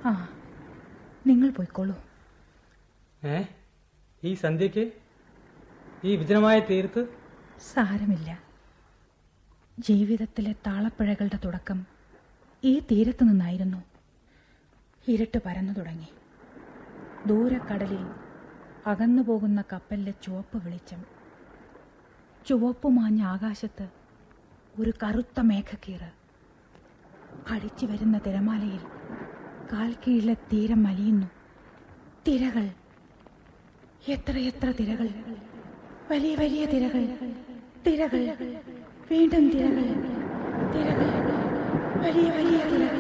ആ നിങ്ങൾ പോയിക്കോളൂ ഏ ഈ സന്ധ്യയ്ക്ക് ഈ വിജനമായ തീരത്ത് സാരമില്ല ജീവിതത്തിലെ താളപ്പിഴകളുടെ തുടക്കം ഈ തീരത്ത് നിന്നായിരുന്നു ഇരുട്ട് പരന്നു തുടങ്ങി ദൂരക്കടലിൽ അകന്നു പോകുന്ന കപ്പലിലെ ചുവപ്പ് വെളിച്ചം ചുവപ്പ് മാഞ്ഞ ആകാശത്ത് ഒരു കറുത്ത മേഘക്കീറ് അടിച്ചു വരുന്ന തിരമാലയിൽ കാൽ കീഴിലെ തീരം മലിയുന്നു തിരകൾ എത്രയെത്ര തിരകൾ വലിയ വലിയ തിരകൾ തിരകൾ വീണ്ടും തിരകൾ തിരകൾ വലിയ വലിയ തിരകൾ